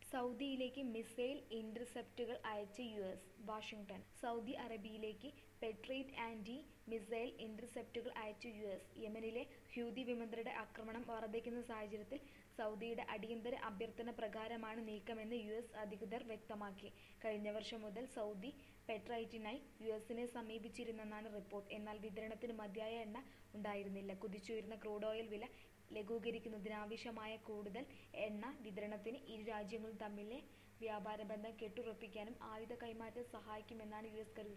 സൗദിയിലേക്ക് missile ഇന്റർസെപ്റ്റുകൾ അയച്ച U S Washington Saudi അറേബ്യയിലേക്ക് പെട്രേറ്റ് ആന്റി മിസൈൽ ഇന്റർസെപ്റ്റുകൾ അയച്ച യു എസ് യമനിലെ ഹ്യൂതി വിമതരുടെ ആക്രമണം വർദ്ധിക്കുന്ന സാഹചര്യത്തിൽ സൗദിയുടെ അടിയന്തര അഭ്യർത്ഥന പ്രകാരമാണ് നീക്കമെന്ന് യു എസ് അധികൃതർ വ്യക്തമാക്കി കഴിഞ്ഞ വർഷം മുതൽ സൗദി പെട്രൈറ്റിനായി യു എസിനെ സമീപിച്ചിരുന്നെന്നാണ് റിപ്പോർട്ട് എന്നാൽ വിതരണത്തിന് മതിയായ എണ്ണ ഉണ്ടായിരുന്നില്ല കുതിച്ചുയർന്ന ക്രൂഡ് ഓയിൽ വില ലഘൂകരിക്കുന്നതിനാവശ്യമായ കൂടുതൽ എണ്ണ വിതരണത്തിന് ഇരു രാജ്യങ്ങളും തമ്മിലെ വ്യാപാര ബന്ധം കെട്ടുറപ്പിക്കാനും ആയുധ കൈമാറ്റം സഹായിക്കുമെന്നാണ് യു എസ് കരുതുന്നത്